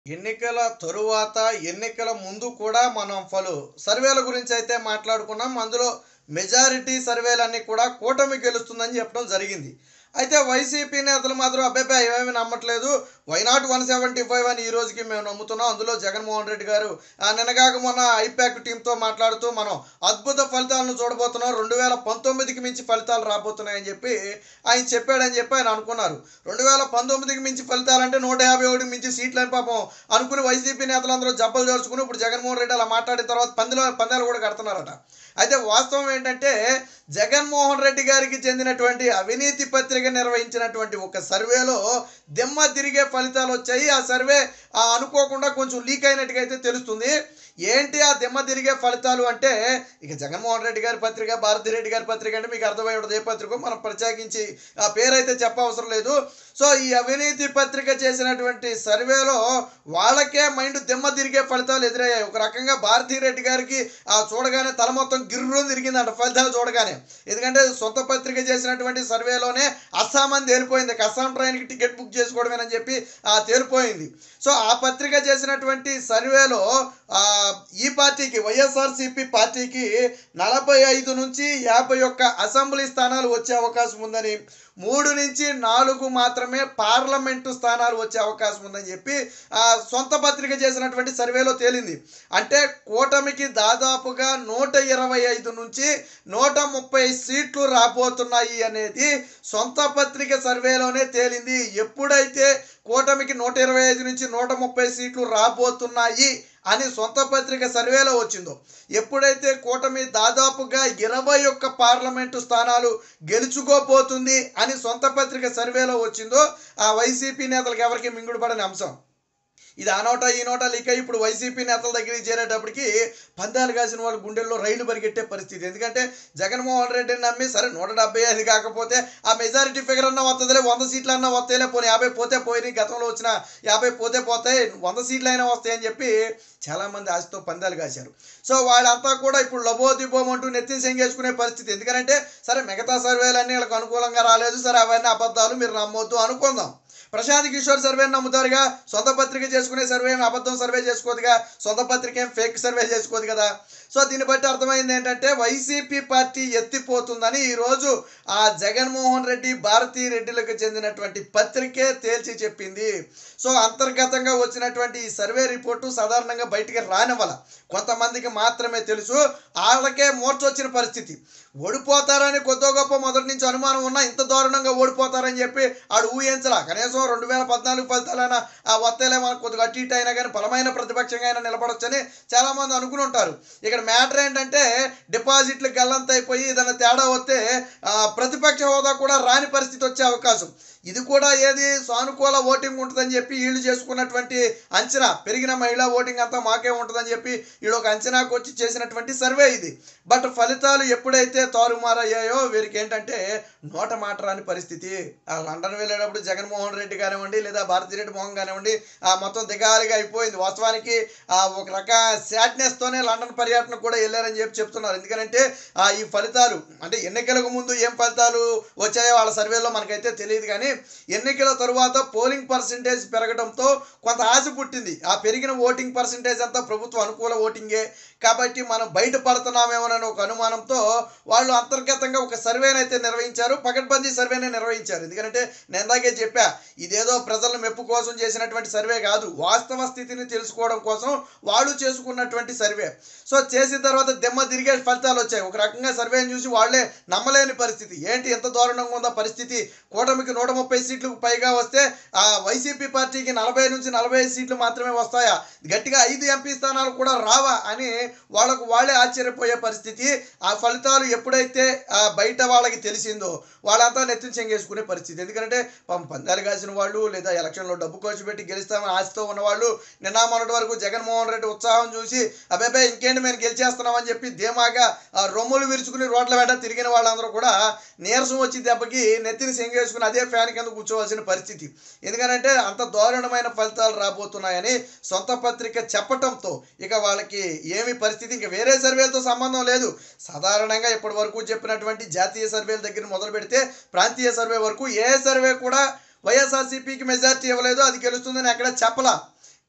ఎన్నికల తరువాత ఎన్నికల ముందు కూడా మనం పలు సర్వేల గురించి అయితే మాట్లాడుకున్నాం అందులో మెజారిటీ సర్వేలన్నీ కూడా కూటమి గెలుస్తుందని చెప్పడం జరిగింది అయితే వైసీపీ నేతలు మాత్రం అబ్బాయి ఏమేమి నమ్మట్లేదు వైనాట్ వన్ సెవెంటీ ఫైవ్ అని ఈ రోజుకి మేము నమ్ముతున్నాం అందులో జగన్మోహన్ రెడ్డి గారు ఆ నిన్నగాక మొన్న ఐపాక్ టీంతో మాట్లాడుతూ మనం అద్భుత ఫలితాలను చూడబోతున్నాం రెండు వేల పంతొమ్మిదికి మించి ఫలితాలు రాబోతున్నాయని చెప్పి ఆయన చెప్పాడని చెప్పి ఆయన అనుకున్నారు రెండు వేల పంతొమ్మిదికి మించి ఫలితాలంటే నూట యాభై ఒకటికి మించి సీట్లని పాపం అనుకుని వైసీపీ నేతలందరూ జబ్బలు జరుచుకుని ఇప్పుడు జగన్మోహన్ రెడ్డి అలా మాట్లాడిన తర్వాత పందిలో పందాలు కూడా కడుతున్నారట అయితే వాస్తవం ఏంటంటే జగన్మోహన్ రెడ్డి గారికి చెందినటువంటి అవినీతి పత్రిక నిర్వహించినటువంటి ఒక సర్వేలో దిమ్మ తిరిగే ఫలితాలు వచ్చాయి ఆ సర్వే ఆ, అనుకోకుండా కొంచెం లీక్ అయినట్టుగా అయితే తెలుస్తుంది ఏంటి ఆ దిమ్మ తిరిగే ఫలితాలు అంటే ఇక జగన్మోహన్ రెడ్డి గారి పత్రిక భారతి రెడ్డి గారి పత్రిక అంటే మీకు అర్థమై ఉంటుంది ఏ పత్రిక మనం ప్రత్యేకించి ఆ పేరైతే చెప్పవసరం లేదు సో ఈ అవినీతి పత్రిక చేసినటువంటి సర్వేలో వాళ్ళకే మైండ్ దిమ్మ తిరిగే ఫలితాలు ఎదురయ్యాయి ఒక రకంగా భారతీ రెడ్డి గారికి ఆ చూడగానే తల మొత్తం గిర్రు తిరిగిందంట ఫలితాలు చూడగానే ఎందుకంటే సొంత పత్రిక చేసినటువంటి సర్వేలోనే అస్సాం అని తేలిపోయింది ఇక అస్సాం ట్రైన్కి టికెట్ బుక్ చేసుకోవడమేనని చెప్పి ఆ తేలిపోయింది సో ఆ పత్రిక చేసినటువంటి సర్వేలో ఆ, ఈ పార్టీకి వైఎస్ఆర్సిపి పార్టీకి నలభై ఐదు నుంచి యాభై ఒక్క అసెంబ్లీ స్థానాలు వచ్చే అవకాశం ఉందని మూడు నుంచి నాలుగు మాత్రమే పార్లమెంటు స్థానాలు వచ్చే అవకాశం ఉందని చెప్పి ఆ, సొంత పత్రిక చేసినటువంటి సర్వేలో తేలింది అంటే కూటమికి దాదాపుగా నూట ఇరవై ఐదు నుంచి నూట ముప్పై సీట్లు రాబోతున్నాయి అనేది సొంత పత్రిక సర్వేలోనే తేలింది ఎప్పుడైతే కూటమికి నూట ఇరవై ఐదు నుంచి నూట ముప్పై సీట్లు రాబోతున్నాయి అని సొంత పత్రిక సర్వేలో వచ్చిందో ఎప్పుడైతే కూటమి దాదాపుగా ఇరవై ఒక్క పార్లమెంటు స్థానాలు గెలుచుకోపోతుంది అని సొంత పత్రిక సర్వేలో వచ్చిందో ఆ వైసీపీ నేతలకు ఎవరికి మింగుడు పడని అంశం ఇది ఆ నోట ఈ నోట లీక్ అయ్యి ఇప్పుడు వైసీపీ నేతల దగ్గరికి చేరేటప్పటికి పందాలు కాసిన వాళ్ళ గుండెల్లో రైళ్లు పరిగెట్టే పరిస్థితి ఎందుకంటే జగన్మోహన్ రెడ్డిని నమ్మి సరే నూట డెబ్బై ఐదు కాకపోతే ఆ మెజారిటీ ఫిగర్ అన్న వస్తుందిలే వంద సీట్లు అన్న వస్తాయిలే పోనీ యాభై పోతే పోయి గతంలో వచ్చిన యాభై పోతే పోతాయి వంద సీట్లు అయినా వస్తాయని చెప్పి చాలామంది ఆశతో పందాలు కాశారు సో వాళ్ళంతా కూడా ఇప్పుడు లబోదిబోం అంటూ నెత్తిని సెంగేసుకునే పరిస్థితి ఎందుకంటే సరే మిగతా సర్వేలన్నీ వీళ్ళకి అనుకూలంగా రాలేదు సరే అవన్నీ అబద్ధాలు మీరు నమ్మొద్దు అనుకుందాం ప్రశాంత్ కిషోర్ సర్వే నమ్ముతారుగా సొంత పత్రిక చేసుకునే సర్వే ఏం అబద్ధం సర్వే చేసుకోదుగా సొంత పత్రిక ఏం ఫేక్ సర్వే చేసుకోదు కదా సో దీన్ని బట్టి అర్థమైంది ఏంటంటే వైసీపీ పార్టీ ఎత్తిపోతుందని ఈరోజు ఆ జగన్మోహన్ రెడ్డి భారతీ రెడ్డిలకు చెందినటువంటి పత్రికే తేల్చి చెప్పింది సో అంతర్గతంగా వచ్చినటువంటి ఈ సర్వే రిపోర్టు సాధారణంగా బయటికి రానివ్వాల కొంతమందికి మాత్రమే తెలుసు వాళ్ళకే మూర్చొచ్చిన పరిస్థితి ఓడిపోతారని కొద్దో గొప్ప మొదటి నుంచి అనుమానం ఉన్నా ఇంత దారుణంగా ఓడిపోతారని చెప్పి ఆడు ఊహించలా కనీసం రెండు వేల పద్నాలుగు ఫలితాలైనా ఆ వత్తేలే మనకు కొద్దిగా అటు ఇటు అయినా కానీ బలమైన ప్రతిపక్షంగా అయినా నిలబడొచ్చని చాలామంది అనుకుని ఉంటారు ఇక్కడ మ్యాటర్ ఏంటంటే డిపాజిట్లు గల్లంతైపోయి ఏదైనా తేడా వస్తే ఆ, ప్రతిపక్ష హోదా కూడా రాని పరిస్థితి వచ్చే అవకాశం ఇది కూడా ఏది సానుకూల ఓటింగ్ ఉంటుందని చెప్పి వీళ్ళు చేసుకున్నటువంటి అంచనా పెరిగిన మహిళా ఓటింగ్ అంతా మాకే ఉంటుందని చెప్పి వీళ్ళు ఒక అంచనాకు వచ్చి చేసినటువంటి సర్వే ఇది బట్ ఫలితాలు ఎప్పుడైతే తారుమారయ్యాయో వీరికి ఏంటంటే నోట మాట రాని పరిస్థితి ఆ లండన్ వెళ్ళేటప్పుడు జగన్మోహన్ రెడ్డి కానివ్వండి లేదా భారతిరెడ్డి మోహన్ కానివ్వండి ఆ మొత్తం దిగాలిగా అయిపోయింది వాస్తవానికి ఆ ఒక రక సాడ్నెస్తోనే లండన్ పర్యటన కూడా వెళ్ళారని చెప్పి చెప్తున్నారు ఎందుకంటే ఆ ఈ ఫలితాలు అంటే ఎన్నికలకు ముందు ఏం ఫలితాలు వచ్చాయో వాళ్ళ సర్వేలో మనకైతే తెలియదు కానీ ఎన్నికల తరువాత పోలింగ్ పర్సంటేజ్ పెరగడంతో కొంత ఆశ పుట్టింది ఆ పెరిగిన ఓటింగ్ పర్సంటేజ్ అంతా ప్రభుత్వ అనుకూల ఓటింగే కాబట్టి మనం బయటపడుతున్నామేమోనని ఒక అనుమానంతో వాళ్ళు అంతర్గతంగా ఒక సర్వేనైతే నిర్వహించారు పకడ్బందీ సర్వేనే నిర్వహించారు ఎందుకంటే నేను ఇందాకే చెప్పా ఇదేదో ప్రజల మెప్పు కోసం చేసినటువంటి సర్వే కాదు వాస్తవ స్థితిని తెలుసుకోవడం కోసం వాళ్ళు చేసుకున్నటువంటి సర్వే సో చేసిన తర్వాత దెమ్మ తిరిగే ఫలితాలు వచ్చాయి ఒక రకంగా సర్వేని చూసి వాళ్ళే నమ్మలేని పరిస్థితి ఏంటి ఎంత దారుణంగా ఉందో పరిస్థితి కూటమికి నూట ముప్పై సీట్లకు పైగా వస్తే ఆ వైసీపీ పార్టీకి నలభై నుంచి నలభై ఐదు సీట్లు మాత్రమే వస్తాయా గట్టిగా ఐదు ఎంపీ స్థానాలు కూడా రావా అని వాళ్ళకు వాళ్ళే ఆశ్చర్యపోయే పరిస్థితి ఆ ఫలితాలు ఎప్పుడైతే ఆ బయట వాళ్ళకి తెలిసిందో వాళ్ళంతా నెత్తిని చెంగేసుకునే పరిస్థితి ఎందుకంటే పాపం పందాలు కాసిన వాళ్ళు లేదా ఎలక్షన్లో డబ్బు ఖర్చు పెట్టి గెలుస్తామని ఆశతో ఉన్నవాళ్ళు నిన్న మొన్నటి వరకు జగన్మోహన్ రెడ్డి ఉత్సాహం చూసి అబ్బాయి ఇంకేంటి మేము గెలిచేస్తున్నామని చెప్పి ధీమాగా ఆ రొమ్ములు విరుచుకుని రోడ్ల వెంట తిరిగిన వాళ్ళందరూ కూడా నీరసం వచ్చి దెబ్బకి నెత్తిని సెంగేసుకుని అదే ఫ్యాన్ కింద కూర్చోవలసిన పరిస్థితి ఎందుకంటే అంత దారుణమైన ఫలితాలు రాబోతున్నాయని సొంత పత్రిక చెప్పటంతో ఇక వాళ్ళకి ఏమి పరిస్థితి ఇంకా వేరే సర్వేలతో సంబంధం లేదు సాధారణంగా ఇప్పటి వరకు చెప్పినటువంటి జాతీయ సర్వేల దగ్గర మొదలు పెడితే ప్రాంతీయ సర్వే వరకు ఏ సర్వే కూడా వైఎస్ఆర్సీపీకి మెజార్టీ ఇవ్వలేదు అది గెలుస్తుందని ఎక్కడ చెప్పలా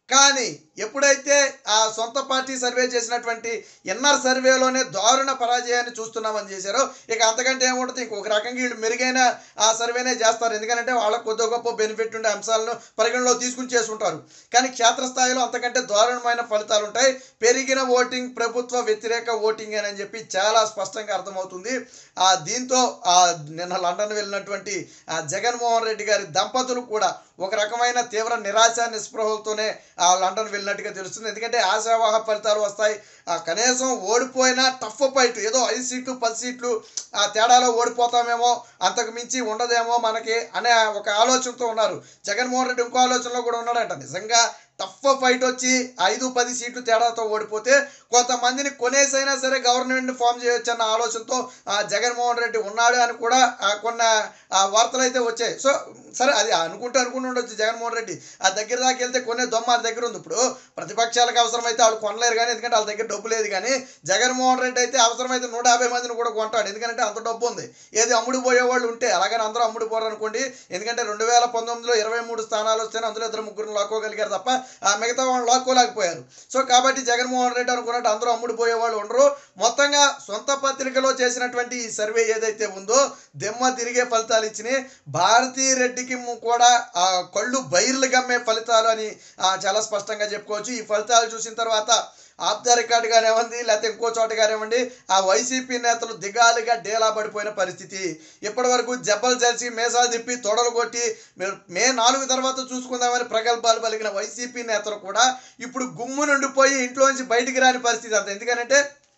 కానీ ఎప్పుడైతే ఆ సొంత పార్టీ సర్వే చేసినటువంటి ఎన్ఆర్ సర్వేలోనే దారుణ పరాజయాన్ని చూస్తున్నామని చేశారో ఇక అంతకంటే ఏముంటుంది ఇంకొక రకంగా వీళ్ళు మెరుగైన ఆ సర్వేనే చేస్తారు ఎందుకంటే వాళ్ళకు కొద్ది గొప్ప బెనిఫిట్ ఉండే అంశాలను పరిగణలో తీసుకుని చేసుకుంటారు కానీ క్షేత్రస్థాయిలో అంతకంటే దారుణమైన ఫలితాలు ఉంటాయి పెరిగిన ఓటింగ్ ప్రభుత్వ వ్యతిరేక ఓటింగ్ అని చెప్పి చాలా స్పష్టంగా అర్థమవుతుంది ఆ దీంతో ఆ నిన్న లండన్ వెళ్ళినటువంటి ఆ జగన్మోహన్ రెడ్డి గారి దంపతులు కూడా ఒక రకమైన తీవ్ర నిరాశ నిస్పృహలతోనే ఆ లండన్ వెళ్ళినట్టుగా తెలుస్తుంది ఎందుకంటే ఆశావాహ ఫలితాలు వస్తాయి ఆ కనీసం ఓడిపోయినా టఫ్ ఫైట్ ఏదో ఐదు సీట్లు పది సీట్లు ఆ తేడాలో ఓడిపోతామేమో అంతకు మించి ఉండదేమో మనకి అనే ఒక ఆలోచనతో ఉన్నారు జగన్మోహన్ రెడ్డి ఇంకో ఆలోచనలో కూడా ఉన్నాడంట నిజంగా టఫ్ ఫైట్ వచ్చి ఐదు పది సీట్లు తేడాతో ఓడిపోతే కొంతమందిని కొనేసైనా సరే గవర్నమెంట్ ఫామ్ చేయొచ్చు అన్న ఆలోచనతో ఆ, జగన్మోహన్ రెడ్డి ఉన్నాడు అని కూడా ఆ, కొన్న ఆ, వార్తలు అయితే వచ్చాయి సో సరే అది అనుకుంటే అనుకుంటూ ఉండొచ్చు జగన్మోహన్ రెడ్డి ఆ దగ్గర దాకా వెళ్తే కొనే దొమ్మ వాళ్ళ దగ్గర ఉంది ఇప్పుడు ప్రతిపక్షాలకు అవసరమైతే వాళ్ళు కొనలేరు కానీ ఎందుకంటే వాళ్ళ దగ్గర డబ్బు లేదు కానీ జగన్మోహన్ రెడ్డి అయితే అవసరమైతే నూట యాభై మందిని కూడా కొంటాడు ఎందుకంటే అంత డబ్బు ఉంది ఏది అమ్ముడు పోయే వాళ్ళు ఉంటే అలాగని అందరూ అమ్ముడు పోరు అనుకోండి ఎందుకంటే రెండు వేల పంతొమ్మిదిలో ఇరవై మూడు స్థానాలు వస్తేనే అందులో ఇద్దరు ముగ్గురు లాక్కోగలిగారు తప్ప ఆ మిగతా వాళ్ళు లాక్కోలేకపోయారు సో కాబట్టి జగన్మోహన్ రెడ్డి అనుకున్నట్టు అందరూ అమ్ముడు పోయే వాళ్ళు ఉండరు మొత్తంగా సొంత పత్రికలో చేసినటువంటి ఈ సర్వే ఏదైతే ఉందో దెమ్మ తిరిగే ఫలితాలు ఇచ్చినాయి భారతీ రెడ్డికి ము- కూడా ఆ కళ్ళు బైర్లు గమ్మే ఫలితాలు అని ఆ, చాలా స్పష్టంగా చెప్పుకోవచ్చు ఈ ఫలితాలు చూసిన తర్వాత ఆఫ్ ద రికార్డ్ కానివ్వండి లేకపోతే ఇంకో చోట కానివ్వండి ఆ వైసీపీ నేతలు దిగాలుగా డేలా పడిపోయిన పరిస్థితి ఇప్పటి వరకు జబ్బలు చల్చి మేసాలు తిప్పి తొడలు కొట్టి మే- మే నాలుగు తర్వాత చూసుకుందామని ప్రగల్భాలు పలికిన వైసీపీ నేతలు కూడా ఇప్పుడు గుమ్ము నుండిపోయి ఇంట్లోంచి బయటికి రాని పరిస్థితి అంత ఎందుకనంటే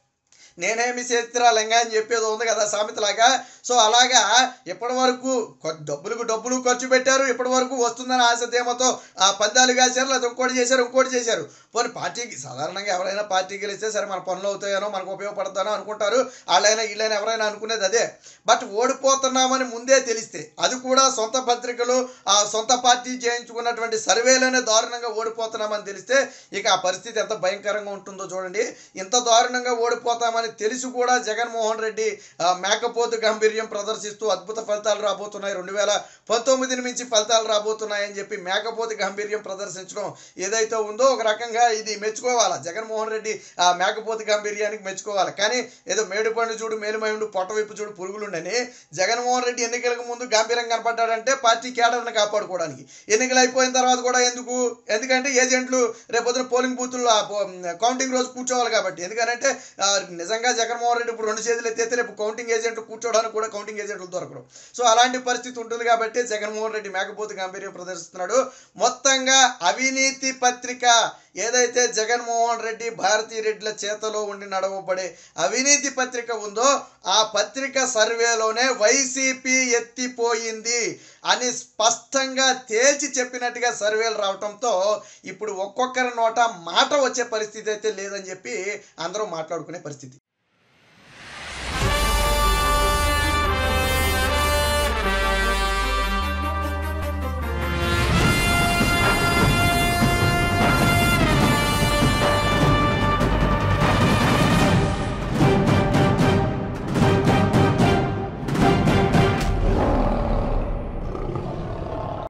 నేనేమి చేతిరా లింగా అని చెప్పేది ఉంది కదా సామెతలాగా సో అలాగా ఇప్పటి వరకు కొ- డబ్బులకు డబ్బులు ఖర్చు పెట్టారు ఇప్పటి వరకు వస్తుందని ఆశ ధీమతో ఆ పందాలు కాశారు లేదా ఇంకోటి చేశారు ఇంకోటి చేశారు పోనీ పార్టీకి సాధారణంగా ఎవరైనా పార్టీకి గెలిస్తే సరే మన పనులు అవుతాయనో మనకు ఉపయోగపడతానో అనుకుంటారు వాళ్ళైనా వీళ్ళైనా ఎవరైనా అనుకునేది అదే బట్ ఓడిపోతున్నామని ముందే తెలిస్తే అది కూడా సొంత పత్రికలు ఆ సొంత పార్టీ చేయించుకున్నటువంటి సర్వేలోనే దారుణంగా ఓడిపోతున్నామని తెలిస్తే ఇక ఆ పరిస్థితి ఎంత భయంకరంగా ఉంటుందో చూడండి ఇంత దారుణంగా ఓడిపోతామని తెలిసి కూడా జగన్మోహన్ రెడ్డి ఆ, మేకపోతు గంభీర్యం ప్రదర్శిస్తూ అద్భుత ఫలితాలు రాబోతున్నాయి రెండు వేల పంతొమ్మిదిని మించి ఫలితాలు రాబోతున్నాయని చెప్పి మేకపోతు గంభీర్యం ప్రదర్శించడం ఏదైతే ఉందో ఒక రకంగా ఇది మెచ్చుకోవాలా జగన్మోహన్ రెడ్డి ఆ మేకపోతు గంభీర్యానికి మెచ్చుకోవాలి కానీ ఏదో మేడుపండు చూడు మేలుమైండు పొట్ట వైపు చూడు పురుగులుండని జగన్మోహన్ రెడ్డి ఎన్నికలకు ముందు గంభీరంగా కనపడ్డాడంటే పార్టీ కేడర్ని కాపాడుకోవడానికి ఎన్నికలు అయిపోయిన తర్వాత కూడా ఎందుకు ఎందుకంటే ఏజెంట్లు రేపొద్దున పోలింగ్ బూతుల్లో ఆ పో- కౌంటింగ్ రోజు కూర్చోవాలి కాబట్టి ఎందుకంటే ఆ, నిజంగా జగన్మోహన్ రెడ్డి ఇప్పుడు రెండు చేతులు ఎత్తేస్తే రేపు కౌంటింగ్ ఏజెంట్లు కూర్చోవడానికి కూడా కౌంటింగ్ ఏజెంట్లు దొరకరు సో అలాంటి పరిస్థితి ఉంటుంది కాబట్టి జగన్మోహన్ రెడ్డి మేకపోతు గంభీర్యం ప్రదర్శిస్తున్నాడు మొత్తంగా అవినీతి పత్రిక ఏదైతే జగన్మోహన్ రెడ్డి భారతీ రెడ్డిల చేతలో ఉండి నడవబడే అవినీతి పత్రిక ఉందో ఆ పత్రిక సర్వేలోనే వైసీపీ ఎత్తిపోయింది అని స్పష్టంగా తేల్చి చెప్పినట్టుగా సర్వేలు రావటంతో ఇప్పుడు ఒక్కొక్కరి నోట మాట వచ్చే పరిస్థితి అయితే లేదని చెప్పి అందరూ మాట్లాడుకునే పరిస్థితి